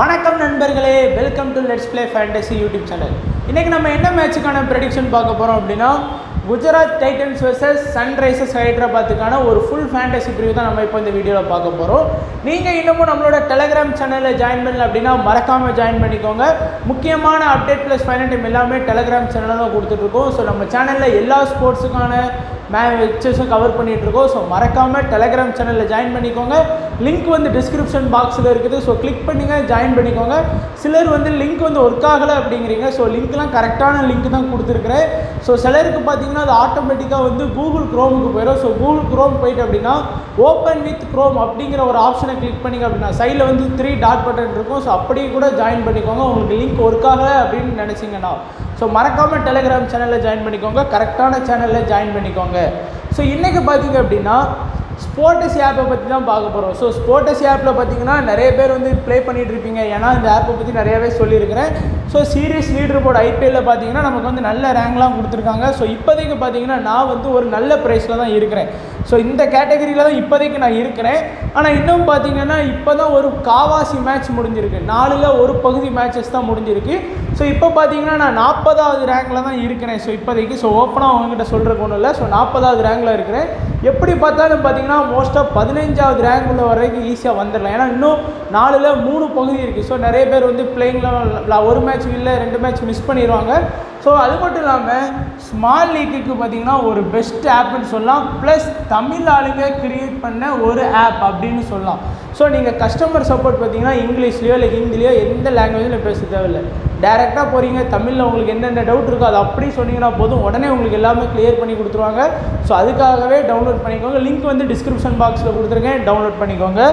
வணக்கம் நண்பர்களே welcome to let's play fantasy YouTube channel இன்றைக்கி நம்ம என்ன மேட்சுக்கான ப்ரெடிக்ஷன் பார்க்க போகிறோம் அப்படின்னா குஜராத் டைட்டன்ஸ் வர்சஸ் சன்ரைசர்ஸ் ஹைதராபாத்துக்கான ஒரு ஃபுல் ஃபேண்டசி ப்ரிவ்யூ தான் நம்ம இப்போ இந்த வீடியோவில் பார்க்க போகிறோம் நீங்கள் இன்னமும் நம்மளோட டெலகிராம் சேனலில் ஜாயின் பண்ணல அப்படின்னா மறக்காமல் ஜாயின் பண்ணிக்கோங்க முக்கியமான அப்டேட் ப்ளஸ் ஃபைனல் டைம் எல்லாமே டெலகிராம் சேனலில் தான் கொடுத்துட்ருக்கோம் ஸோ நம்ம சேனலில் எல்லா ஸ்போர்ட்ஸுக்கான மேட்சஸும் கவர் பண்ணிட்டு இருக்கோம் ஸோ மறக்காமல் டெலகிராம் சேனலில் ஜாயின் பண்ணிக்கோங்க லிங்க் வந்து டிஸ்கிரிப்ஷன் பாக்ஸில் இருக்குது ஸோ கிளிக் பண்ணுங்க ஜாயின் பண்ணிக்கோங்க சிலர் வந்து லிங்க் வந்து ஒர்க் ஆகலை அப்படிங்கிறீங்க ஸோ லிங்க்லாம் கரெக்டான லிங்க் தான் கொடுத்துருக்குறேன் ஸோ சிலருக்கு பார்த்தீங்கன்னா அது ஆட்டோமேட்டிக்காக வந்து கூகுள் க்ரோமுக்கு போயிடும் ஸோ கூகுள் க்ரோம் போயிட்டு அப்படின்னா ஓப்பன் வித் க்ரோம் அப்படிங்கிற ஒரு ஆப்ஷனை கிளிக் பண்ணிங்க அப்படின்னா சைடில் வந்து த்ரீ டாட் பட்டன் இருக்கும் ஸோ அப்படியே கூட ஜாயின் பண்ணிக்கோங்க உங்களுக்கு லிங்க் ஒர்க் ஆகலை அப்படின்னு நினச்சிங்கன்னா ஸோ மறக்காமல் டெலிகிராம் சேனலில் ஜாயின் பண்ணிக்கோங்க கரெக்டான சேனலில் ஜாயின் பண்ணிக்கோங்க ஸோ இன்றைக்கி பார்த்தீங்க அப்படின்னா ஸ்போர்ட்டஸ் ஆப்பை பற்றி தான் பார்க்க போகிறோம் ஸோ ஸ்போர்ட்டஸ் ஆப்பில் பார்த்தீங்கன்னா நிறைய பேர் வந்து ப்ளே பண்ணிட்டு இருப்பீங்க ஏன்னா இந்த ஆப்பை பற்றி நிறையவே சொல்லியிருக்கிறேன் ஸோ சீரியஸ் லீடர் போர்டு ஐபிஎல்லில் பார்த்தீங்கன்னா நமக்கு வந்து நல்ல ரேங்க்லாம் கொடுத்துருக்காங்க ஸோ இப்போதைக்கு பார்த்தீங்கன்னா நான் வந்து ஒரு நல்ல ப்ரைஸில் தான் இருக்கிறேன் ஸோ இந்த கேட்டகரியில் தான் இப்போதைக்கு நான் இருக்கிறேன் ஆனால் இன்னும் பார்த்தீங்கன்னா இப்போ தான் ஒரு காவாசி மேட்ச் முடிஞ்சிருக்கு நாலில் ஒரு பகுதி மேட்சஸ் தான் முடிஞ்சிருக்கு ஸோ இப்போ பார்த்தீங்கன்னா நான் நாற்பதாவது ரேங்கில் தான் இருக்கிறேன் ஸோ இப்போதைக்கு ஸோ ஓப்பனாக அவங்ககிட்ட சொல்கிறக்கு ஒன்றும் இல்லை ஸோ நாற்பதாவது ரேங்கில் இருக்கிறேன் எப்படி பார்த்தாலும் பார்த்தீங்கன்னா மோஸ்ட்டாக பதினஞ்சாவது ரேங்க் உள்ள வரைக்கும் ஈஸியாக வந்துடலாம் ஏன்னா இன்னும் நாலில் மூணு பகுதி இருக்குது ஸோ நிறைய பேர் வந்து பிளேயிங்கில் ஒரு மேட்ச் இல்லை ரெண்டு மேட்ச் மிஸ் பண்ணிடுவாங்க ஸோ அது மட்டும் இல்லாமல் ஸ்மால் லீக்குக்கு பார்த்தீங்கன்னா ஒரு பெஸ்ட் ஆப்னு சொல்லலாம் ப்ளஸ் தமிழ் ஆளுங்க கிரியேட் பண்ண ஒரு ஆப் அப்படின்னு சொல்லலாம் ஸோ நீங்கள் கஸ்டமர் சப்போர்ட் பார்த்தீங்கன்னா இங்கிலீஷ்லையோ இல்லை ஹிந்திலையோ எந்த லாங்குவேஜில் பேச தேவையில்லை டேரெக்டாக போகிறீங்க தமிழில் உங்களுக்கு என்னென்ன டவுட் இருக்கோ அது அப்படி சொன்னீங்கன்னா போதும் உடனே உங்களுக்கு எல்லாமே கிளியர் பண்ணி கொடுத்துருவாங்க ஸோ அதுக்காகவே டவுன்லோட் பண்ணிக்கோங்க லிங்க் வந்து டிஸ்கிரிப்ஷன் பாக்ஸில் கொடுத்துருக்கேன் டவுன்லோட் பண்ணிக்கோங்க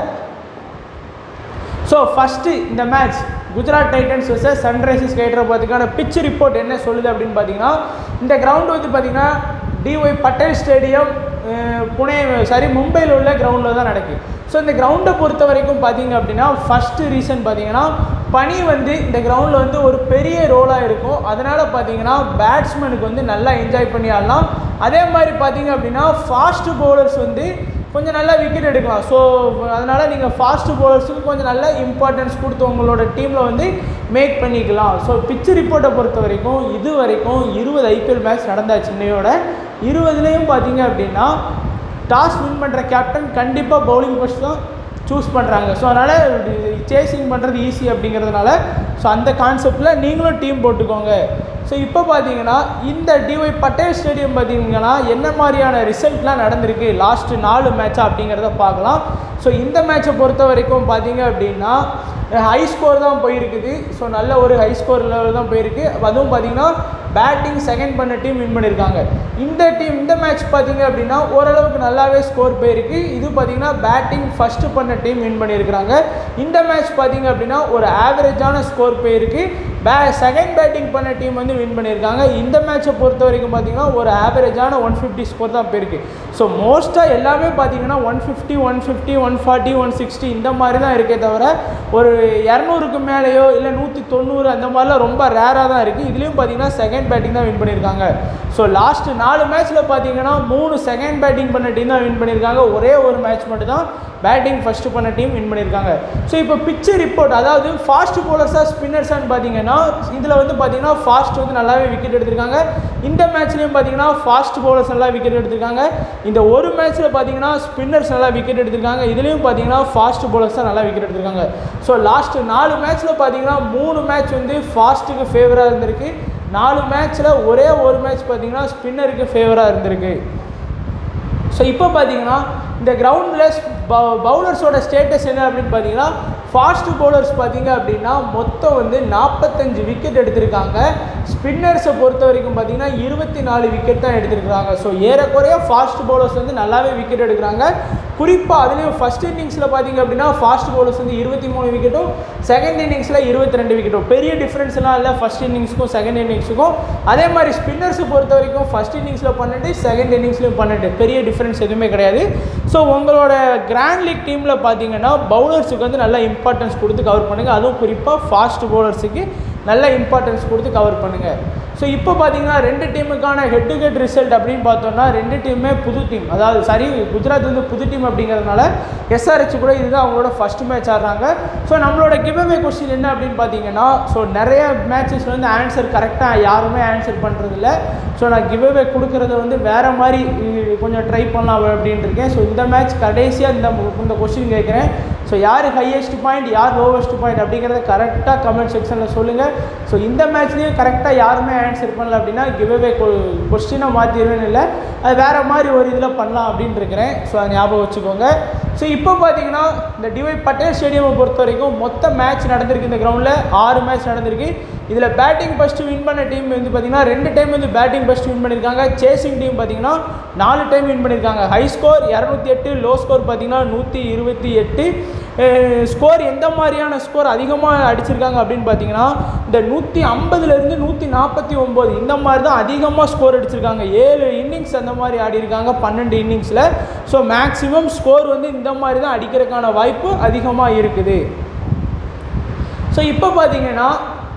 ஸோ ஃபஸ்ட்டு இந்த match Gujarat Titans versus Sunrisers ஹைதராபாத்துக்கான பிச் ரிப்போர்ட் என்ன சொல்லுது அப்படின்னு பார்த்தீங்கன்னா இந்த கிரவுண்டு வந்து பார்த்தீங்கன்னா DY Patil stadium ah, Pune sorry மும்பையில் உள்ள கிரவுண்டில் தான் நடக்குது ஸோ இந்த கிரவுண்டை பொறுத்த வரைக்கும் பார்த்தீங்க அப்படின்னா ஃபஸ்ட்டு ரீசன் பார்த்தீங்கன்னா பனி வந்து இந்த கிரவுண்டில் வந்து ஒரு பெரிய ரோலாக இருக்கும் அதனால் பார்த்தீங்கன்னா பேட்ஸ்மேனுக்கு வந்து நல்லா என்ஜாய் பண்ணி ஆடலாம் அதே மாதிரி பார்த்தீங்க அப்படின்னா ஃபாஸ்ட் பவுலர்ஸ் வந்து கொஞ்சம் நல்லா விக்கெட் எடுக்கலாம் ஸோ அதனால் நீங்கள் ஃபாஸ்ட் பவுலர்ஸுக்கு கொஞ்சம் நல்ல இம்பார்ட்டன்ஸ் கொடுத்து உங்களோட டீமில் வந்து மேக் பண்ணிக்கலாம் ஸோ பிச்சு ரிப்போர்ட்டை பொறுத்த வரைக்கும் இது வரைக்கும் இருபது ஐபிஎல் மேட்ச் நடந்தாச்சு இன்னையோட இருபதுலேயும் பார்த்தீங்க அப்படின்னா டாஸ் வின் பண்ணுற கேப்டன் கண்டிப்பாக பவுலிங் ஃபர்ஸ்ட் தான் சூஸ் பண்ணுறாங்க ஸோ அதனால் சேசிங் பண்ணுறது ஈஸி அப்படிங்கிறதுனால ஸோ அந்த கான்செப்டில் நீங்களும் டீம் போட்டுக்கோங்க ஸோ இப்போ பார்த்தீங்கன்னா இந்த டிஒய் பட்டேல் ஸ்டேடியம் பார்த்தீங்கன்னா என்ன மாதிரியான ரிசல்ட்லாம் நடந்திருக்கு லாஸ்ட்டு நாலு மேட்சா அப்படிங்கிறத பார்க்கலாம் ஸோ இந்த மேட்சை பொறுத்த வரைக்கும் பார்த்தீங்க அப்படின்னா ஹை ஸ்கோர் தான் போயிருக்குது ஸோ நல்ல ஒரு ஹை ஸ்கோர் லெவல் தான் போயிருக்கு அதுவும் பார்த்தீங்கன்னா பேட்டிங் செகண்ட் பண்ண டீம் வின் பண்ணியிருக்காங்க இந்த டீம் இந்த மேட்ச் பார்த்தீங்க அப்படின்னா ஓரளவுக்கு நல்லாவே ஸ்கோர் போயிருக்கு இது பார்த்தீங்கன்னா பேட்டிங் ஃபஸ்ட்டு பண்ண டீம் வின் பண்ணியிருக்கிறாங்க இந்த மேட்ச் பார்த்தீங்க அப்படின்னா ஒரு ஆவரேஜான ஸ்கோர் போயிருக்கு பே செகண்ட் பேட்டிங் பண்ண டீம் வந்து வின் பண்ணியிருக்காங்க இந்த மேட்சை பொறுத்த வரைக்கும் பார்த்தீங்கன்னா ஒரு ஆவரேஜான ஒன் ஃபிஃப்டி ஸ்கோர் தான் போயிருக்கு ஸோ மோஸ்ட்டாக எல்லாமே பார்த்தீங்கன்னா one fifty one fifty one forty one sixty இந்த மாதிரி தான் இருக்கே தவிர ஒரு இரநூறுக்கு மேலேயோ இல்லை நூற்றி தொண்ணூறு அந்த மாதிரிலாம் ரொம்ப ரேராக தான் இருக்குது இதுலேயும் பார்த்தீங்கன்னா செகண்ட் பேட்டிங் தான் வின் பண்ணியிருக்காங்க ஸோ லாஸ்ட் நாலு மேட்ச்சில் பார்த்தீங்கன்னா மூணு செகண்ட் பேட்டிங் பண்ண டீம் தான் வின் பண்ணியிருக்காங்க ஒரே ஒரு மேட்ச் மட்டும் தான் பேட்டிங் ஃபஸ்ட்டு பண்ண டீம் வின் பண்ணியிருக்காங்க ஸோ இப்போ பிச்சு ரிப்போர்ட் அதாவது ஃபாஸ்ட் போலர்ஸாக ஸ்பின்னர்ஸான்னு பார்த்தீங்கன்னா இதில் வந்து பார்த்தீங்கன்னா ஃபாஸ்ட் வந்து நல்லாவே விக்கெட் எடுத்திருக்காங்க இந்த மேட்ச்லேயும் பார்த்தீங்கன்னா ஃபாஸ்ட் பவுலர்ஸ் நல்லா விக்கெட் எடுத்திருக்காங்க இந்த ஒரு மேட்ச்சில் பார்த்தீங்கன்னா ஸ்பின்னர்ஸ் நல்லா விக்கெட் எடுத்திருக்காங்க இதுலேயும் பார்த்தீங்கன்னா ஃபாஸ்ட் பவுலர்ஸ் தான் நல்லா விக்கெட் எடுத்திருக்காங்க ஸோ லாஸ்ட் நாலு மேட்ச்சில் பார்த்தீங்கன்னா மூணு மேட்ச் வந்து ஃபாஸ்ட்டுக்கு ஃபேவராக இருந்திருக்கு நாலு மேட்ச்சில் ஒரே ஒரு மேட்ச் பார்த்தீங்கன்னா ஸ்பின்னருக்கு ஃபேவராக இருந்திருக்கு ஸோ இப்போ பார்த்தீங்கன்னா இந்த கிரவுண்டில் பவுலர்ஸோட ஸ்டேட்டஸ் என்ன அப்படின்னு பார்த்தீங்கன்னா ஃபாஸ்ட் பவுலர்ஸ் பார்த்தீங்க அப்படின்னா மொத்தம் வந்து நாற்பத்தஞ்சு விக்கெட் எடுத்திருக்காங்க ஸ்பின்னர்ஸை பொறுத்த வரைக்கும் பார்த்தீங்கன்னா இருபத்தி நாலு விக்கெட் தான் எடுத்திருக்காங்க ஸோ ஏறக்குறைய ஃபாஸ்ட் பவுலர்ஸ் வந்து நல்லாவே விக்கெட் எடுக்கிறாங்க குறிப்பாக அதுலேயும் ஃபஸ்ட் இன்னிங்ஸில் பார்த்தீங்க அப்படின்னா ஃபாஸ்ட் பவுலர்ஸ் வந்து இருபத்தி மூணு விக்கெட்டும் செகண்ட் இன்னிங்ஸில் இருபத்தி ரெண்டு விக்கெட்டும் பெரிய டிஃப்ரென்ஸ்லாம் இல்லை ஃபஸ்ட் இன்னிங்ஸுக்கும் செகண்ட் இன்னிங்ஸுக்கும் அதே மாதிரி ஸ்பின்னர்ஸை பொறுத்த வரைக்கும் ஃபஸ்ட் இன்னிங்ஸில் பன்னெண்டு செகண்ட் இன்னிங்ஸ்லையும் பன்னெண்டு பெரிய டிஃப்ரென்ஸ் எதுவுமே கிடையாது ஸோ உங்களோட கிராண்ட் லீக் டீமில் பார்த்தீங்கன்னா பவுலர்ஸுக்கு வந்து நல்லா இம்பார்ட்டன்ஸ் கொடுத்து கவர் பண்ணுங்கள் அதுவும் குறிப்பாக ஃபாஸ்ட் பவுலர்ஸுக்கு நல்ல இம்பார்ட்டன்ஸ் கொடுத்து கவர் பண்ணுங்கள் ஸோ இப்போ பார்த்தீங்கன்னா ரெண்டு டீமுக்கான ஹெட் டு ஹெட் ரிசல்ட் அப்படின்னு பார்த்தோம்னா ரெண்டு டீமுமே புது டீம் அதாவது சரி குஜராத் வந்து புது டீம் அப்படிங்கிறதுனால எஸ்ஆர்ஹெச் கூட இதுதான் அவங்களோட ஃபர்ஸ்ட் மேட்ச் ஆடுறாங்க ஸோ நம்மளோட கிவ்அவே கொஸ்டின் என்ன அப்படின்னு பார்த்தீங்கன்னா ஸோ நிறைய மேட்சஸ் வந்து ஆன்சர் கரெக்டாக யாருமே ஆன்சர் பண்ணுறதில்ல ஸோ நான் கிவ்அவே கொடுக்குறத வந்து வேறு மாதிரி இ- கொஞ்சம் ட்ரை பண்ணலாம் அப்படின்ட்டு இருக்கேன் ஸோ இந்த மேட்ச் கடைசியாக இந்த இந்த கொஸ்டின் கேட்குறேன் ஸோ யார் ஹையஸ்ட் பாயிண்ட் யார் லோவஸ்ட் பாயிண்ட் அப்படிங்கிறத கரெக்டாக கமெண்ட் செக்ஷனில் சொல்லுங்கள் ஸோ இந்த மேட்ச்லேயும் கரெக்டாக யாருமே ஆன்சர் பண்ணல அப்படின்னா கிவ்அவே கொஸ்டினை மாற்றிடுவேன்னு இல்லை அது வேறு மாதிரி ஒரு இதில் பண்ணலாம் அப்படின்னு இருக்கிறேன் ஸோ அதை ஞாபகம் வச்சுக்கோங்க ஸோ இப்போ பார்த்தீங்கன்னா இந்த டிவை பட்டேல் ஸ்டேடியமை பொறுத்த வரைக்கும் மொத்த மேட்ச் நடந்திருக்கு இந்த கிரவுண்டில் ஆறு மேட்ச் நடந்திருக்கு இதில் பேட்டிங் ஃபஸ்ட்டு வின் பண்ண டீம் வந்து பார்த்தீங்கன்னா ரெண்டு டைம் வந்து பேட்டிங் ஃபஸ்ட்டு வின் பண்ணியிருக்காங்க சேசிங் டீம் பார்த்தீங்கன்னா நாலு டைம் வின் பண்ணியிருக்காங்க ஹை ஸ்கோர் இரநூத்தி எட்டு லோ ஸ்கோர் பார்த்தீங்கன்னா நூற்றி இருபத்தி எட்டு ஸ்கோர் எந்த மாதிரியான ஸ்கோர் அதிகமாக அடிச்சிருக்காங்க அப்படின்னு பார்த்தீங்கன்னா இந்த நூற்றி ஐம்பதுலேருந்து நூற்றி நாற்பத்தி ஒம்பது இந்த மாதிரி தான் அதிகமாக ஸ்கோர் அடிச்சிருக்காங்க ஏழு இன்னிங்ஸ் அந்த மாதிரி ஆடி இருக்காங்க பன்னெண்டு இன்னிங்ஸில் ஸோ மேக்ஸிமம் ஸ்கோர் வந்து இந்த மாதிரி தான் அடிக்கிறதுக்கான வாய்ப்பு அதிகமாக இருக்குது ஸோ இப்போ பார்த்தீங்கன்னா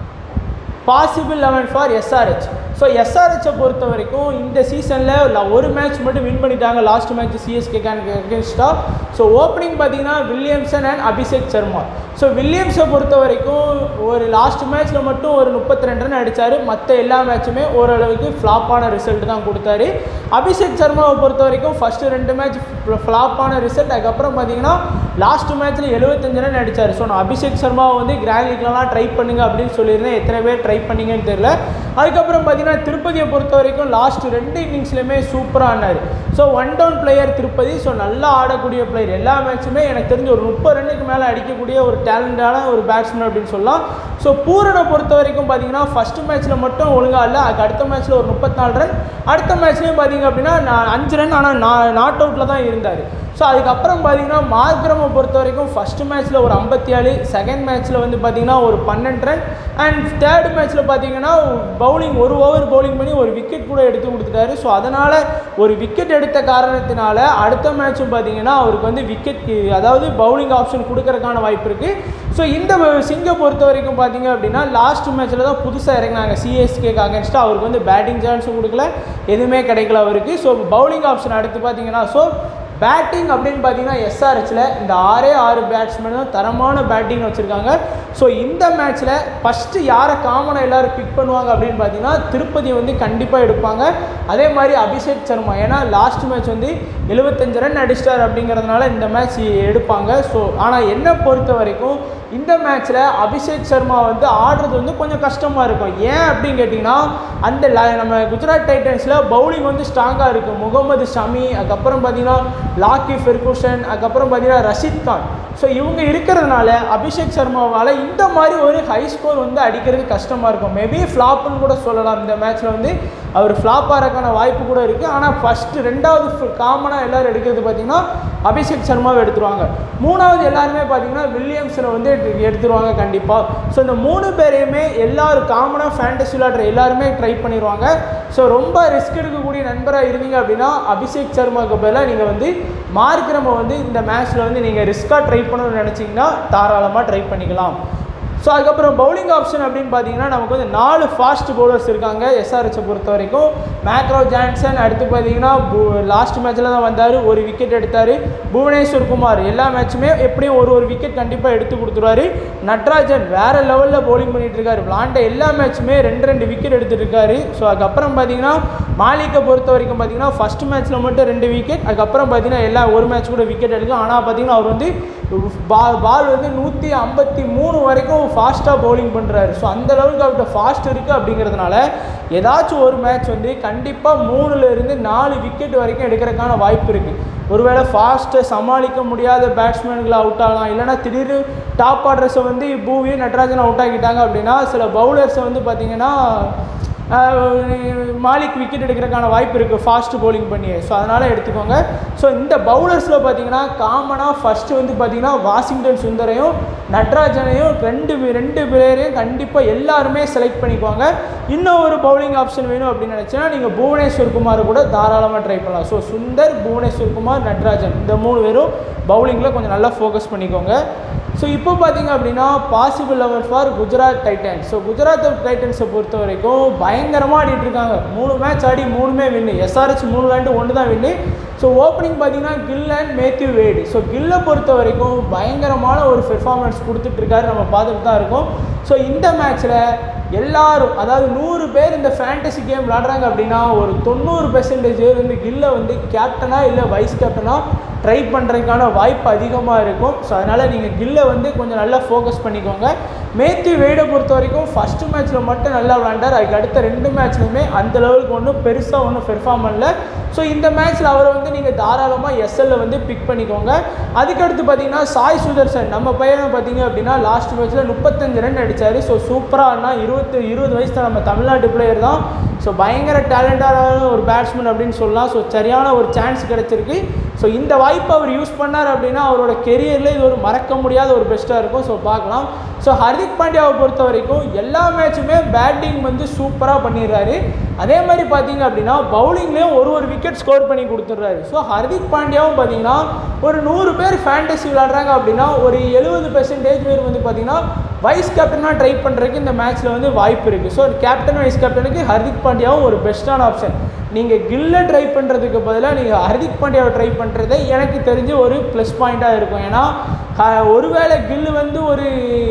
possible eleven for SRH so எஸ்ஆர்ஹெச்சை பொறுத்த வரைக்கும் இந்த சீசனில் ஒரு மேட்ச் மட்டும் வின் பண்ணிட்டாங்க லாஸ்ட் மேட்ச் சிஎஸ்கே அகேன்ஸ்டாக ஸோ ஓப்பனிங் பார்த்தீங்கன்னா Williamson and Abhishek Sharma so வில்லியம்ஸை பொறுத்த வரைக்கும் ஒரு லாஸ்ட் மேட்ச்சில் மட்டும் ஒரு முப்பத்தி ரெண்டு ரன் அடித்தார் மற்ற எல்லா மேட்சுமே ஓரளவுக்கு ஃப்ளாப்பான ரிசல்ட் தான் கொடுத்தாரு அபிஷேக் சர்மாவை பொறுத்த வரைக்கும் ஃபஸ்ட்டு ரெண்டு மேட்ச் ஃப்ளாப்பான ரிசல்ட் அதுக்கப்புறம் பார்த்தீங்கன்னா லாஸ்ட் மேட்ச்சில் எழுபத்தஞ்சு ரன் அடித்தார் ஸோ நான் அபிஷேக் சர்மாவை வந்து கிராண்ட் லீக்லலாம் ட்ரை பண்ணுங்க அப்படின்னு சொல்லியிருந்தேன் எத்தனை பேர் ட்ரை பண்ணீங்கன்னு தெரியல அதுக்கப்புறம் பார்த்தீங்கன்னா திருப்பதியை பொறுத்த வரைக்கும் லாஸ்ட் ரெண்டு இன்னிங்ஸ்லையுமே சூப்பராக ஆனார் so one down player Tripathi so நல்லா ஆடக்கூடிய பிளேயர் எல்லா மேட்சுமே எனக்கு தெரிஞ்ச ஒரு முப்பது ரன்னுக்கு மேலே அடிக்கக்கூடிய ஒரு டேலண்டான ஒரு பேட்ஸ்மேன் அப்படின்னு சொல்லலாம் ஸோ பூரனை பொறுத்த வரைக்கும் பார்த்தீங்கன்னா ஃபஸ்ட்டு மேட்ச்சில் மட்டும் ஒழுங்காக இல்லை அதுக்கு அடுத்த மேட்ச்சில் ஒரு முப்பத்தாலு ரன் அடுத்த மேட்ச்லேயும் பார்த்தீங்க அப்படின்னா நான் அஞ்சு ரன் ஆனால் நான் நாட் அவுட்டில் தான் இருந்தார் ஸோ அதுக்கப்புறம் பார்த்தீங்கன்னா மார்க்ரமை பொறுத்த வரைக்கும் ஃபஸ்ட்டு மேட்ச்சில் ஒரு ஐம்பத்தி ஏழு செகண்ட் மேட்ச்சில் வந்து பார்த்தீங்கன்னா ஒரு பன்னெண்டு ரன் அண்ட் தேர்ட் மேட்ச்சில் பார்த்தீங்கன்னா பவுலிங் ஒரு ஓவர் பவுலிங் பண்ணி ஒரு விக்கெட் கூட எடுத்து கொடுத்துட்டாரு ஸோ அதனால் ஒரு விக்கெட் எடுத்த காரணத்தினால அடுத்த மேட்சும் பார்த்தீங்கன்னா அவருக்கு வந்து விக்கெட் அதாவது பவுலிங் ஆப்ஷன் கொடுக்கறதுக்கான வாய்ப்பு இருக்குது ஸோ இந்த சிங்கை பொறுத்த வரைக்கும் பார்த்தீங்க அப்படின்னா லாஸ்ட் மேட்ச்சில் தான் புதுசாக இறங்கினாங்க சிஎஸ்கேக்கு அகேன்ஸ்டாக அவருக்கு வந்து பேட்டிங் சான்ஸும் கொடுக்கல எதுவுமே கிடைக்கல அவருக்கு ஸோ பவுலிங் ஆப்ஷன் அடுத்து பார்த்தீங்கன்னா ஸோ பேட்டிங் அப்படின்னு பார்த்தீங்கன்னா எஸ்ஆர்ஹெச்சில் இந்த ஆறே ஆறு பேட்ஸ்மேன் தான் தரமான பேட்டிங் வச்சுருக்காங்க ஸோ இந்த மேட்ச்சில் ஃபஸ்ட்டு யாரை காமனாக எல்லோரும் பிக் பண்ணுவாங்க அப்படின்னு பார்த்தீங்கன்னா திருப்பதி வந்து கண்டிப்பாக எடுப்பாங்க அதே மாதிரி அபிஷேக் சர்மா ஏன்னா லாஸ்ட் மேட்ச் வந்து எழுபத்தஞ்சு ரன் அடிச்சிட்டார் அப்படிங்கிறதுனால இந்த மேட்ச் எடுப்பாங்க ஸோ ஆனால் என்னை பொறுத்த வரைக்கும் இந்த மேட்ச்சில் அபிஷேக் சர்மா வந்து ஆடுறது வந்து கொஞ்சம் கஷ்டமாக இருக்கும் ஏன் அப்படின்னு கேட்டிங்கன்னா அந்த ல- நம்ம குஜராத் டைட்டன்ஸில் பவுலிங் வந்து ஸ்ட்ராங்காக இருக்குது முகமது ஷமி அதுக்கப்புறம் பார்த்தீங்கன்னா லாக்கி ஃபெர்குஷன் அதுக்கப்புறம் பார்த்தீங்கன்னா ரஷித் கான் ஸோ இவங்க இருக்கிறதுனால அபிஷேக் சர்மாவால் இந்த மாதிரி ஒரு ஹை ஸ்கோர் வந்து அடிக்கிறது கஷ்டமாக இருக்கும் மேபி ஃப்ளாப்புன்னு கூட சொல்லலாம் இந்த மேட்ச்சில் வந்து அவர் ஃப்ளாப் ஆகிறதுக்கான வாய்ப்பு கூட இருக்குது ஆனால் ஃபஸ்ட்டு ரெண்டாவது காமனாக எல்லாரும் எடுக்கிறது பார்த்தீங்கன்னா அபிஷேக் சர்மாவை எடுத்துருவாங்க மூணாவது எல்லாருமே பார்த்தீங்கன்னா வில்லியம்ஸனை வந்து எடுத்து- எடுத்துருவாங்க கண்டிப்பாக ஸோ இந்த மூணு பேரையுமே எல்லாரும் காமனாக ஃபேண்டசி விளாடுற எல்லாருமே ட்ரை பண்ணிடுவாங்க ஸோ ரொம்ப ரிஸ்க் எடுக்கக்கூடிய நண்பராக இருந்தீங்க அப்படின்னா அபிஷேக் சர்மாவுக்கு பதிலாக நீங்கள் வந்து மார்க்ரமை வந்து இந்த மேட்ச்சில் வந்து நீங்கள் ரிஸ்க்காக ட்ரை பண்ணணும்னு நினச்சிங்கன்னா தாராளமாக ட்ரை பண்ணிக்கலாம் ஸோ அதுக்கப்புறம் பவுலிங் ஆப்ஷன் அப்படின்னு பார்த்தீங்கன்னா நமக்கு வந்து நாலு ஃபாஸ்ட் பவுலர்ஸ் இருக்காங்க எஸ்ஆர்ஹெச்சை பொறுத்த வரைக்கும் மேக்ரோ ஜான்சன் அடுத்து பார்த்தீங்கன்னா லாஸ்ட் மேட்ச்சில் தான் வந்தார் ஒரு விக்கெட் எடுத்தார் புவனேஸ்வர் குமார் எல்லா மேட்சுமே எப்படியும் ஒரு ஒரு விக்கெட் கண்டிப்பாக எடுத்து கொடுத்துருவாரு நட்ராஜன் வேறு லெவலில் பவுலிங் பண்ணிட்டு இருக்காரு விளாண்ட எல்லா மேட்சுமே ரெண்டு ரெண்டு விக்கெட் எடுத்துட்டு இருக்காரு ஸோ அதுக்கப்புறம் பார்த்தீங்கன்னா மாலிக்கை பொறுத்த வரைக்கும் பார்த்தீங்கன்னா ஃபஸ்ட் மேட்ச்சில் மட்டும் ரெண்டு விக்கெட் அதுக்கப்புறம் பார்த்தீங்கன்னா எல்லா ஒரு மேட்ச் கூட விக்கெட் எடுக்கலாம் ஆனால் பார்த்தீங்கன்னா அவர் வந்து பால் பால் வந்து நூற்றி ஐம்பத்தி மூணு வரைக்கும் ஃபாஸ்ட்டாக பவுலிங் பண்ணுறாரு ஸோ அந்த லெவலுக்கு அவர்கிட்ட ஃபாஸ்ட் இருக்குது அப்படிங்கிறதுனால ஏதாச்சும் ஒரு மேட்ச் வந்து கண்டிப்பாக மூணுல இருந்து நாலு விக்கெட் வரைக்கும் எடுக்கிறதுக்கான வாய்ப்பு இருக்குது ஒருவேளை ஃபாஸ்ட்டை சமாளிக்க முடியாத பேட்ஸ்மேன்களை அவுட் ஆகலாம் இல்லைன்னா திடீர்னு டாப் ஆர்டர்ஸை வந்து பூவியும் நட்ராஜன் அவுட் ஆக்கிட்டாங்க அப்படின்னா சில பவுலர்ஸை வந்து பார்த்தீங்கன்னா ஆஹ் மாலிக் விக்கெட் எடுக்கிறதுக்கான வாய்ப்பு இருக்குது ஃபாஸ்ட் bowling பண்ணி ஸோ அதனால் எடுத்துக்கோங்க ஸோ இந்த பவுலர்ஸில் பார்த்தீங்கன்னா காமனாக ஃபஸ்ட்டு வந்து பார்த்தீங்கன்னா வாஷிங்டன் சுந்தரையும் நட்ராஜனையும் ரெண்டு பே- ரெண்டு பேரையும் கண்டிப்பாக எல்லாருமே செலக்ட் பண்ணிக்குவாங்க இன்னும் ஒரு பவுலிங் ஆப்ஷன் வேணும் அப்படின்னு நினச்சினா நீங்கள் புவனேஸ்வர் குமார் கூட தாராளமாக ட்ரை பண்ணலாம் ஸோ சுந்தர் புவனேஸ்வர் குமார் நட்ராஜன் இந்த மூணு பேரும் பவுலிங்கில் கொஞ்சம் நல்லா ஃபோக்கஸ் பண்ணிக்கோங்க ஸோ இப்போ பார்த்தீங்க அப்படின்னா possible level for Gujarat Titans so Gujarat டைட்டன்ஸை பொறுத்த வரைக்கும் பயங்கரமாக ஆடிட்டு இருக்காங்க மூணு மேட்ச் ஆடி மூணுமே வின்னு எஸ்ஆர்ஹெச் மூணு விளாண்டு ஒன்று தான் வின்னு ஸோ ஓப்பனிங் பார்த்தீங்கன்னா Gill and Matthew Wade so கில்லை பொறுத்த வரைக்கும் பயங்கரமான ஒரு பெர்ஃபார்மன்ஸ் கொடுத்துட்ருக்காரு நம்ம பார்த்துட்டு தான் இருக்கோம் ஸோ இந்த மேட்ச்சில் எல்லாரும் அதாவது நூறு பேர் இந்த ஃபேண்டசி கேம் விளாடுறாங்க அப்படின்னா ஒரு தொண்ணூறு பெர்சன்டேஜ் வந்து கில்லை வந்து கேப்டனாக இல்லை வைஸ் கேப்டனாக ட்ரை பண்ணுறதுக்கான வாய்ப்பு அதிகமாக இருக்கும் ஸோ அதனால் நீங்கள் கில்லை வந்து கொஞ்சம் நல்லா ஃபோக்கஸ் பண்ணிக்கோங்க மேத்யூ வெயிடை பொறுத்த வரைக்கும் ஃபஸ்ட்டு மேட்ச்சில் மட்டும் நல்லா விளாண்டார் அதுக்கு அடுத்த ரெண்டு மேட்ச்லையுமே அந்த லெவலுக்கு ஒன்றும் பெருசாக ஒன்றும் பெர்ஃபார்ம் பண்ணல ஸோ இந்த மேட்ச்சில் அவரை வந்து நீங்கள் தாராளமாக எஸ்எல்ல வந்து பிக் பண்ணிக்கோங்க அதுக்கடுத்து பார்த்தீங்கன்னா சாய் சுதர்சன் நம்ம பையனை பார்த்தீங்க அப்படின்னா லாஸ்ட் மேட்ச்சில் முப்பத்தஞ்சு ரன் அடித்தார் ஸோ சூப்பராக ஆடினா இருபத்தி இருபது வயசு தான் நம்ம தமிழ்நாட்டு பிளேயர் தான் ஸோ பயங்கர டேலண்டான ஒரு பேட்ஸ்மேன் அப்படின்னு சொல்லலாம் ஸோ சரியான ஒரு சான்ஸ் கிடச்சிருக்கு ஸோ இந்த வாய்ப்பை அவர் யூஸ் பண்ணார் அப்படின்னா அவரோட கெரியரில் இது ஒரு மறக்க முடியாத ஒரு பெஸ்ட்டாக இருக்கும் ஸோ பார்க்கலாம் ஸோ ஹர்திக் பாண்டியாவை பொறுத்த வரைக்கும் எல்லா மேட்சுமே பேட்டிங் வந்து சூப்பராக பண்ணிடுறாரு அதே மாதிரி பார்த்தீங்க அப்படின்னா பவுலிங்லேயும் ஒரு ஒரு விக்கெட் ஸ்கோர் பண்ணி கொடுத்துட்றாரு ஸோ ஹர்திக் பாண்டியாவும் பார்த்தீங்கன்னா ஒரு நூறு பேர் ஃபேண்டசி விளாட்றாங்க அப்படின்னா ஒரு எழுபது பெர்சன்டேஜ் பேர் வந்து பார்த்தீங்கன்னா வைஸ் கேப்டனாக ட்ரை பண்ணுறதுக்கு இந்த மேட்ச்சில் வந்து வாய்ப்பு இருக்குது ஸோ கேப்டன் வைஸ் கேப்டனுக்கு ஹர்திக் பாண்டியாவும் ஒரு பெஸ்ட்டான ஆப்ஷன் நீங்கள் கில்லை ட்ரை பண்ணுறதுக்கு பதிலாக நீங்கள் ஹர்திக் பாண்டியாவை ட்ரை பண்ணுறது எனக்கு தெரிஞ்சு ஒரு ப்ளஸ் பாயிண்ட்டாக இருக்கும் ஏன்னா க- ஒருவேளை கில்லு வந்து ஒரு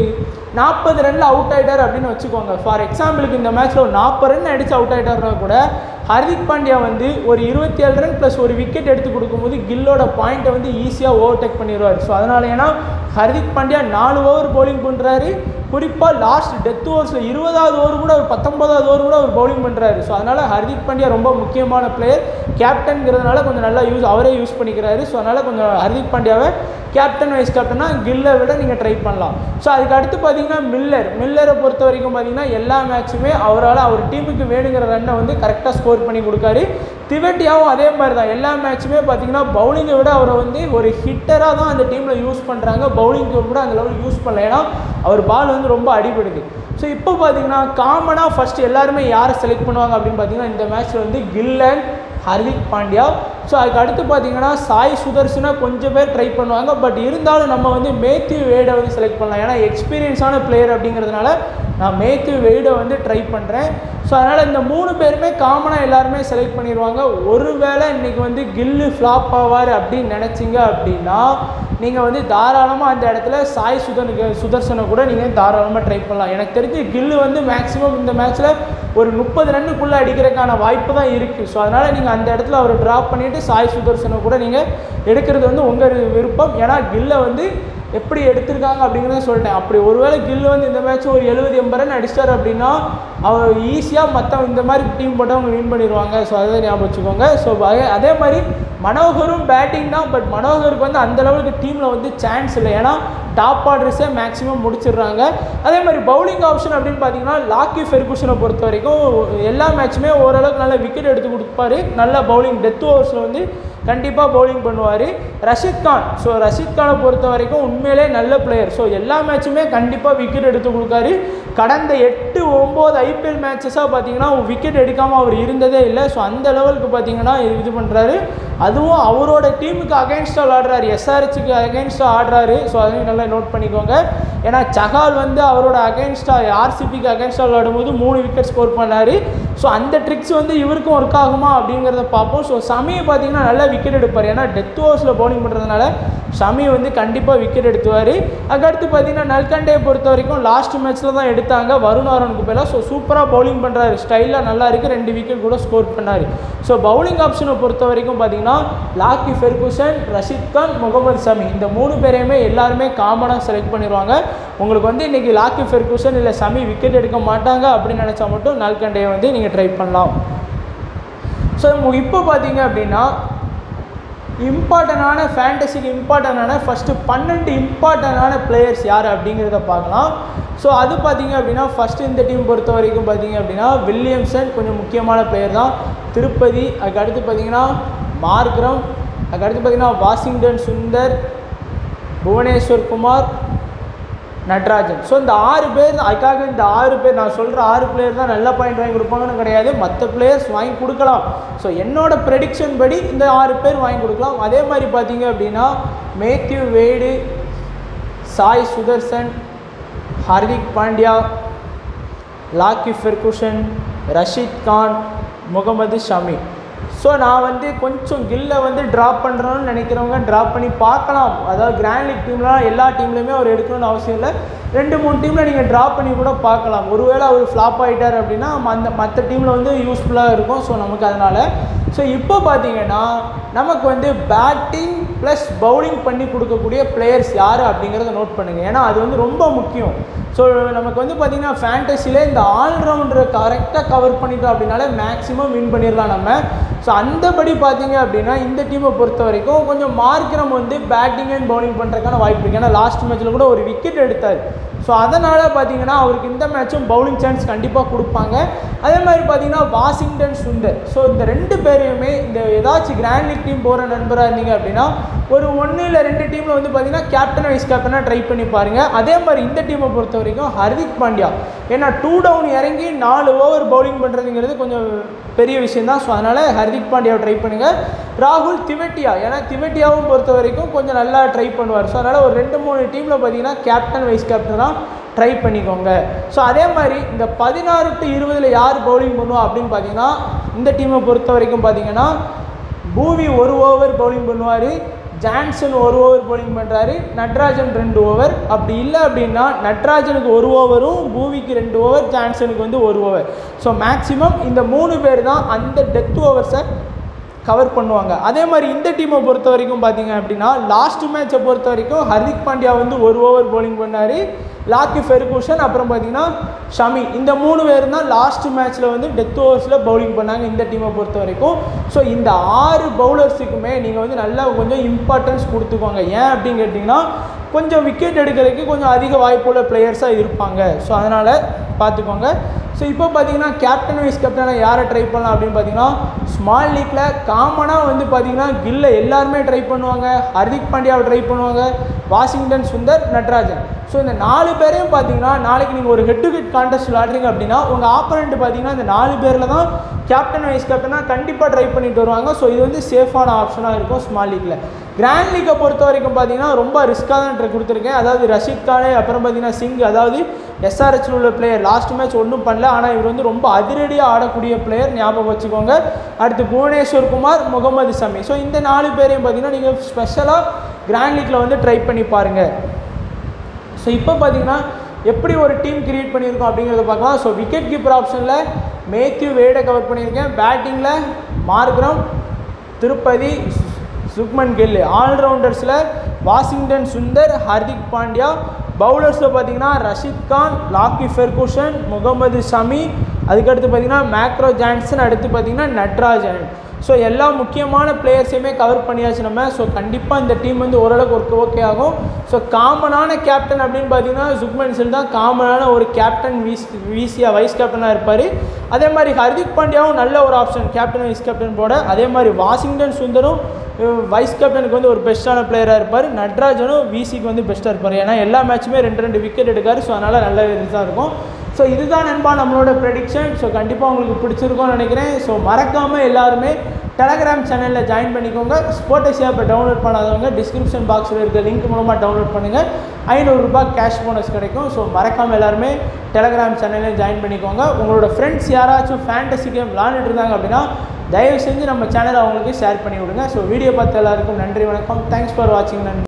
நாற்பது ரனில் அவுட் ஆகிட்டார் அப்படின்னு வச்சுக்கோங்க ஃபார் எக்ஸாம்பிளுக்கு இந்த மேட்ச்சில் ஒரு நாற்பது ரன் அடித்து அவுட் ஆகிட்டார்னா கூட ஹர்திக் பாண்டியா வந்து ஒரு இருபத்தி ஏழு ரன் ப்ளஸ் ஒரு விக்கெட் எடுத்து கொடுக்கும்போது கில்லோட பாயிண்ட்டை வந்து ஈஸியாக ஓவர்டேக் பண்ணிடுவார் ஸோ அதனால ஏன்னா ஹர்திக் பாண்டியா நாலு ஓவர் பவுலிங் பண்ணுறாரு குறிப்பாக லாஸ்ட் டெத் ஓவர்ஸில் இருபதாவது ஓவர் கூட அவர் பத்தொன்பதாவது ஓவர் கூட அவர் பவுலிங் பண்ணுறாரு ஸோ அதனால் ஹர்திக் பாண்டியா ரொம்ப முக்கியமான பிளேயர் கேப்டன்ங்கிறதுனால கொஞ்சம் நல்லா யூஸ் அவரே யூஸ் பண்ணிக்கிறாரு ஸோ அதனால் கொஞ்சம் ஹர்திக் பாண்டியாவை கேப்டன் வைஸ் கேப்டனாக கில்லை விட நீங்கள் ட்ரை பண்ணலாம் ஸோ அதுக்கு அடுத்து பார்த்தீங்கன்னா மில்லர் மில்லரை பொறுத்த வரைக்கும் பார்த்தீங்கன்னா எல்லா மேட்சுமே அவரால் அவர் டீமுக்கு வேணுங்கிற ரன்னை வந்து கரெக்டாக ஸ்கோர் பண்ணி கொடுக்காரு திவெட்டியாவும் அதே மாதிரி தான் எல்லா மேட்சுமே பார்த்தீங்கன்னா பவுலிங்கை விட அவரை வந்து ஒரு ஹிட்டராக தான் அந்த டீமில் யூஸ் பண்ணுறாங்க பவுலிங்கை கூட அந்த லெவல் யூஸ் பண்ணல ஏன்னா அவர் பால் வந்து ரொம்ப அடிபடுது ஸோ இப்போ பார்த்தீங்கன்னா காமனாக ஃபஸ்ட்டு எல்லாருமே யாரை செலக்ட் பண்ணுவாங்க அப்படின்னு பார்த்தீங்கன்னா இந்த மேட்ச்சில் வந்து கில்லன் ஹர்திக் பாண்டியா ஸோ அதுக்கு அடுத்து பார்த்தீங்கன்னா சாய் சுதர்ஷனா கொஞ்சம் பேர் ட்ரை பண்ணுவாங்க பட் இருந்தாலும் நம்ம வந்து மேத்யூ வேடை வந்து செலக்ட் பண்ணலாம் ஏன்னா எக்ஸ்பீரியன்ஸான பிளேயர் அப்படிங்கிறதுனால நான் மேத்யூ வெய்டை வந்து ட்ரை பண்ணுறேன் ஸோ அதனால் இந்த மூணு பேருமே காமனாக எல்லாருமே செலக்ட் பண்ணிடுவாங்க ஒருவேளை இன்றைக்கி வந்து கில்லு ஃப்ளாப் ஆவார் அப்படின்னு நினச்சிங்க அப்படின்னா நீங்கள் வந்து தாராளமாக அந்த இடத்துல சாய் சுதனுக்கு சுதர்சனை கூட நீங்கள் தாராளமாக ட்ரை பண்ணலாம் எனக்கு தெரிஞ்சு கில்லு வந்து மேக்ஸிமம் இந்த மேட்ச்சில் ஒரு முப்பது ரன்னுக்குள்ளே அடிக்கிறதுக்கான வாய்ப்பு தான் இருக்குது ஸோ அதனால் நீங்கள் அந்த இடத்துல அவரை ட்ராப் பண்ணிவிட்டு சாய் சுதர்சனை கூட நீங்கள் எடுக்கிறது வந்து உங்கள் விருப்பம் ஏன்னா கில்லை வந்து எப்படி எடுத்திருக்காங்க அப்படிங்கிறத சொல்லிட்டேன் அப்படி ஒருவேளை கில் வந்து இந்த மேட்ச் ஒரு எழுபது எண்பது ரன் அடிச்சிட்டார் அப்படின்னா அவர் ஈஸியாக மற்ற இந்த மாதிரி டீம் போட்டவங்க வின் பண்ணிடுவாங்க ஸோ அதை ஞாபகம் வச்சுக்கோங்க ஸோ அதே மாதிரி மனோகரும் பேட்டிங் தான் பட் மனோகருக்கு வந்து அந்த லெவலுக்கு டீமில் வந்து சான்ஸ் இல்லை ஏன்னா டாப் ஆர்டர்ஸே மேக்ஸிமம் முடிச்சிடுறாங்க அதே மாதிரி பவுலிங் ஆப்ஷன் அப்படின்னு பார்த்தீங்கன்னா லாக்கி ஃபெர்குஷனை பொறுத்த வரைக்கும் எல்லா மேட்சுமே ஓரளவுக்கு நல்ல விக்கெட் எடுத்து கொடுப்பாரு நல்ல பவுலிங் டெத் ஓவர்ஸில் வந்து கண்டிப்பாக பவுலிங் பண்ணுவார் ரஷித் கான் ஸோ ரஷித் கானை பொறுத்த வரைக்கும் உண்மையிலே நல்ல பிளேயர் ஸோ எல்லா மேட்சுமே கண்டிப்பாக விக்கெட் எடுத்து கொடுக்காரு கடந்த எட்டு ஒம்பது ஐபிஎல் மேட்சஸாக பார்த்தீங்கன்னா விக்கெட் எடுக்காமல் அவர் இருந்ததே இல்லை ஸோ அந்த லெவலுக்கு பார்த்தீங்கன்னா இது பண்ணுறாரு அதுவும் அவரோட டீமுக்கு அகைன்ஸ்டாக விளாடுறாரு எஸ்ஆர்ஹெச்சுக்கு அகைன்ஸ்டாக ஆடுறாரு ஸோ அதையும் நல்லா நோட் பண்ணிக்கோங்க ஏன்னா சகால் வந்து அவரோட அகைன்ஸ்டாக ஆர்சிபிக்கு அகைன்ஸ்டாக விளையாடும்போது மூணு விக்கெட் ஸ்கோர் பண்ணார் ஸோ அந்த ட்ரிக்ஸ் வந்து இவருக்கும் ஒர்க் ஆகுமா அப்படிங்கிறத பார்ப்போம் ஸோ சமியை பார்த்தீங்கன்னா நல்லா விக்கெட் எடுப்பார் ஏன்னா டெத் ஓவர்ஸில் பவுலிங் பண்ணுறதுனால ஷமி வந்து கண்டிப்பாக விக்கெட் எடுத்துவார் அதுக்கடுத்து பார்த்தீங்கன்னா நல்கண்டே பொறுத்த வரைக்கும் லாஸ்ட் மேட்ச்சில் தான் எடுத்தாங்க வருண் ஆரோனுக்கு பேராக ஸோ சூப்பராக பவுலிங் பண்ணுறாரு ஸ்டைலாக நல்லா இருக்குது ரெண்டு விக்கெட் கூட ஸ்கோர் பண்ணார் ஸோ பவுலிங் ஆப்ஷனை பொறுத்த வரைக்கும் பார்த்தீங்கன்னா லாக்கி ஃபெர்குசன் ரஷித் கான் முகமது சமி இந்த மூணு பேரையுமே எல்லாருமே காமனாக செலக்ட் பண்ணிடுவாங்க உங்களுக்கு வந்து இன்றைக்கி லாக்கி ஃபெர்குசன் இல்லை சமி விக்கெட் எடுக்க மாட்டாங்க அப்படின்னு நினச்சா மட்டும் நல்கண்டையை வந்து நீங்கள் ட்ரை பண்ணலாம் ஸோ இப்போ பார்த்தீங்க அப்படின்னா இம்பார்ட்டண்டான ஃபேண்டசிக்கு இம்பார்ட்டண்டான ஃபஸ்ட்டு பன்னெண்டு இம்பார்ட்டண்டான பிளேயர்ஸ் யார் அப்படிங்கிறத பார்க்கலாம் ஸோ அது பார்த்தீங்க அப்படின்னா ஃபஸ்ட்டு இந்த டீம் பொறுத்த வரைக்கும் பார்த்தீங்க அப்படின்னா வில்லியம்சன் கொஞ்சம் முக்கியமான பிளேயர் தான் திருப்பதி அதுக்கு அடுத்து பார்த்தீங்கன்னா மார்க்ரம் அதுக்கு அடுத்து பார்த்தீங்கன்னா வாஷிங்டன் சுந்தர் புவனேஸ்வர் குமார் நட்ராஜன் ஸோ இந்த ஆறு பேர் அதுக்காக இந்த ஆறு பேர் நான் சொல்கிற ஆறு பிளேயர் தான் நல்ல பாயிண்ட் வாங்கி கொடுப்பாங்கன்னு கிடையாது மற்ற பிளேயர்ஸ் வாங்கி கொடுக்கலாம் ஸோ என்னோட ப்ரெடிக்ஷன் படி இந்த ஆறு பேர் வாங்கி கொடுக்கலாம் அதே மாதிரி பார்த்தீங்க அப்படின்னா Matthew Wade Sai Sudharsan Hardik Pandya Lockie Ferguson Rashid Khan Mohammed Shami so நான் வந்து கொஞ்சம் கில்லை வந்து ட்ராப் பண்ணுறோன்னு நினைக்கிறவங்க ட்ராப் பண்ணி பார்க்கலாம் அதாவது கிராண்ட் லீக் டீம்லாம் எல்லா டீம்லையுமே அவர் எடுக்கணும்னு அவசியம் இல்லை ரெண்டு மூணு டீமில் நீங்கள் ட்ராப் பண்ணி கூட பார்க்கலாம் ஒருவேளை அவர் ஃப்ளாப் ஆகிட்டார் அப்படின்னா அந்த மற்ற டீமில் வந்து யூஸ்ஃபுல்லாக இருக்கும் ஸோ நமக்கு அதனால் ஸோ இப்போ பார்த்தீங்கன்னா நமக்கு வந்து பேட்டிங் ப்ளஸ் பவுலிங் பண்ணி கொடுக்கக்கூடிய பிளேயர்ஸ் யார் அப்படிங்கிறத நோட் பண்ணுங்கள் ஏன்னா அது வந்து ரொம்ப முக்கியம் ஸோ நமக்கு வந்து பார்த்திங்கன்னா ஃபேண்டசியில் இந்த ஆல்ரவுண்டரை கரெக்டாக கவர் பண்ணிட்டோம் அப்படின்னாலே மேக்ஸிமம் வின் பண்ணிடலாம் நம்ம ஸோ அந்தபடி பார்த்தீங்க அப்படின்னா இந்த டீமை பொறுத்த வரைக்கும் கொஞ்சம் மார்க்கிரம் வந்து பேட்டிங் அண்ட் பவுலிங் பண்ணுறதுக்கான வாய்ப்பு இருக்குது ஏன்னா லாஸ்ட் மேட்ச்சில் கூட ஒரு விக்கெட் எடுத்தார் ஸோ அதனால் பார்த்தீங்கன்னா அவருக்கு இந்த மேட்சும் பவுலிங் சான்ஸ் கண்டிப்பாக கொடுப்பாங்க அதே மாதிரி பார்த்தீங்கன்னா வாஷிங்டன் சுந்தர் ஸோ இந்த ரெண்டு பேரையுமே இந்த ஏதாச்சும் கிராண்ட் லீக் டீம் போகிற நண்பராக இருந்தீங்க அப்படின்னா ஒரு ஒன்று இல்லை ரெண்டு டீமில் வந்து பார்த்தீங்கன்னா கேப்டன் வைஸ் கேப்டனாக ட்ரை பண்ணி பாருங்கள் அதே மாதிரி இந்த டீமை பொறுத்த வரைக்கும் ஹர்திக் பாண்டியா ஏன்னா டூ டவுன் இறங்கி நாலு ஓவர் பவுலிங் பண்ணுறதுங்கிறது கொஞ்சம் பெரிய விஷயம் தான் ஸோ அதனால் ஹர்திக் பாண்டியாவை ட்ரை பண்ணுங்கள் ராகுல் திவெட்டியா ஏன்னா திவெட்டியாவும் பொறுத்த வரைக்கும் கொஞ்சம் நல்லா ட்ரை பண்ணுவார் ஸோ அதனால் ஒரு ரெண்டு மூணு டீமில் பார்த்தீங்கன்னா கேப்டன் வைஸ் கேப்டனாக ட்ரை பண்ணிக்கோங்க ஸோ அதே மாதிரி இந்த பதினாறு டு இருபதில் யார் பவுலிங் பண்ணுவா அப்படின்னு பார்த்தீங்கன்னா இந்த டீமை பொறுத்த வரைக்கும் பார்த்தீங்கன்னா பூவி ஒரு ஓவர் பவுலிங் பண்ணுவார் ஜான்சன் ஒரு ஓவர் bowling பண்ணுறாரு நட்ராஜன் ரெண்டு ஓவர் அப்படி இல்லை அப்படின்னா நட்ராஜனுக்கு ஒரு ஓவரும் பூவிக்கு ரெண்டு ஓவர் ஜான்சனுக்கு வந்து ஒரு ஓவர் ஸோ மேக்ஸிமம் இந்த மூணு பேர் தான் அந்த டெத் ஓவர்ஸை கவர் பண்ணுவாங்க அதே மாதிரி இந்த டீமை பொறுத்த வரைக்கும் பார்த்தீங்க அப்படின்னா லாஸ்ட் மேட்சை பொறுத்த வரைக்கும் ஹர்திக் பாண்டியா வந்து ஒரு ஓவர் bowling பண்ணார் லாக்கி ஃபெர்கூஷன் அப்புறம் பார்த்தீங்கன்னா ஷமி இந்த மூணு பேர் தான் லாஸ்ட் மேட்ச்சில் வந்து டெத் ஓவர்ஸில் பவுலிங் பண்ணாங்க இந்த டீமை பொறுத்த வரைக்கும் ஸோ இந்த ஆறு பவுலர்ஸுக்குமே நீங்கள் வந்து நல்லா கொஞ்சம் இம்பார்ட்டன்ஸ் கொடுத்துக்கோங்க ஏன் அப்படின்னு கேட்டிங்கன்னா கொஞ்சம் விக்கெட் எடுக்கிறதுக்கு கொஞ்சம் அதிக வாய்ப்புள்ள பிளேயர்ஸாக இருப்பாங்க ஸோ அதனால் பார்த்துக்கோங்க ஸோ இப்போ பார்த்தீங்கன்னா கேப்டன் வைஸ் கேப்டனாக யாரை ட்ரை பண்ணலாம் அப்படின்னு பார்த்தீங்கன்னா ஸ்மால் லீக்கில் காமனாக வந்து பார்த்தீங்கன்னா கில்ல எல்லாருமே ட்ரை பண்ணுவாங்க ஹர்திக் பாண்டியாவை ட்ரை பண்ணுவாங்க வாஷிங்டன் சுந்தர் நட்ராஜன் ஸோ இந்த நாலு பேரையும் பார்த்தீங்கன்னா நாளைக்கு நீங்கள் ஒரு ஹெட் டு ஹெட் கான்டெஸ்ட் விளாட்றீங்க அப்படின்னா உங்கள் ஆப்பனண்ட் பார்த்தீங்கன்னா இந்த நாலு பேரில் தான் கேப்டன் வைஸ் கேப்டனாக கண்டிப்பாக ட்ரை பண்ணிட்டு வருவாங்க ஸோ இது வந்து சேஃபான ஆப்ஷனாக இருக்கும் ஸ்மால் லீக்கில் கிராண்ட் லீக்கை பொறுத்த வரைக்கும் பார்த்தீங்கன்னா ரொம்ப ரிஸ்க்காக தான் ட்ரை கொடுத்துருக்கேன் அதாவது ரஷீத் கானே அப்புறம் பார்த்தீங்கன்னா சிங் அதாவது எஸ்ஆர்ஹெச்சில் உள்ள பிளேயர் லாஸ்ட் மேட்ச் ஒன்றும் பண்ணல ஆனால் இவர் வந்து ரொம்ப அதிரடியாக ஆடக்கூடிய பிளேயர் ஞாபகம் வச்சுக்கோங்க அடுத்து புவனேஸ்வர் குமார் முகமது சமி ஸோ இந்த நாலு பேரையும் பார்த்தீங்கன்னா நீங்கள் ஸ்பெஷலாக கிராண்ட் லீக்கில் வந்து ட்ரை பண்ணி பாருங்கள் ஸோ இப்போ பார்த்தீங்கன்னா எப்படி ஒரு டீம் கிரியேட் பண்ணியிருக்கோம் அப்படிங்கிறத பார்க்கலாம் ஸோ விக்கெட் கீப்பர் ஆப்ஷனில் மேத்யூ வேடை கவர் பண்ணியிருக்கேன் பேட்டிங்கில் மார்க்ரம் திருப்பதி சுக்மன் கில் ஆல்ரவுண்டர்ஸில் வாஷிங்டன் சுந்தர் ஹர்திக் பாண்டியா பவுலர்ஸில் பார்த்தீங்கன்னா ரஷீத் கான் லாக்கி ஃபெர்கூஷன் முகமது ஷமி அதுக்கடுத்து பார்த்தீங்கன்னா மேக்ரோ ஜான்சன் அடுத்து பார்த்தீங்கன்னா நட்ராஜன் ஸோ எல்லா முக்கியமான பிளேயர்ஸையுமே கவர் பண்ணியாச்சு நம்ம ஸோ கண்டிப்பாக இந்த டீம் வந்து ஓரளவுக்கு ஒர்க் ஓகே ஆகும் ஸோ காமனான கேப்டன் அப்படின்னு பார்த்தீங்கன்னா சுக்மன் சில் தான் காமனான ஒரு கேப்டன் வீஸ் வீசியாக வைஸ் கேப்டனாக இருப்பார் அதே மாதிரி ஹர்திக் பாண்டியாவும் நல்ல ஒரு ஆப்ஷன் கேப்டன் வைஸ் கேப்டன் போட அதே மாதிரி வாஷிங்டன் சுந்தரும் வைஸ் கேப்டனுக்கு வந்து ஒரு பெஸ்ட்டான பிளேயராக இருப்பார் நட்ராஜனும் விசிக்கு வந்து பெஸ்ட்டாக இருப்பார் ஏன்னா எல்லா மேட்சுமே ரெண்டு ரெண்டு விக்கெட் எடுக்காரு ஸோ அதனால் நல்ல இதாக இருக்கும் ஸோ இதுதான் நண்பா நம்மளோட ப்ரெடிக்ஷன் ஸோ கண்டிப்பாக உங்களுக்கு பிடிச்சிருக்கும்னு நினைக்கிறேன் ஸோ மறக்காமல் எல்லாருமே டெலகிராம் சேனலில் ஜாயின் பண்ணிக்கோங்க ஸ்போர்டஸ் ஆப்பை டவுன்லோட் பண்ணாதவங்க டிஸ்கிரிப்ஷன் பாக்ஸில் இருக்க லிங்க் மூலமாக டவுன்லோட் பண்ணுங்கள் ஐநூறுரூபா கேஷ் போனஸ் கிடைக்கும் ஸோ மறக்காமல் எல்லாருமே டெலகிராம் சேனலில் ஜாயின் பண்ணிக்கோங்க உங்களோட ஃப்ரெண்ட்ஸ் யாராச்சும் ஃபேண்டசி கேம் விளாண்டுட்டு இருந்தாங்க அப்படின்னா தயவு செஞ்சு நம்ம சேனலை அவங்களுக்கு ஷேர் பண்ணி விடுங்க ஸோ வீடியோ பார்த்த எல்லாருக்கும் நன்றி வணக்கம் தேங்க்ஸ் ஃபார் வாட்சிங் நன்றி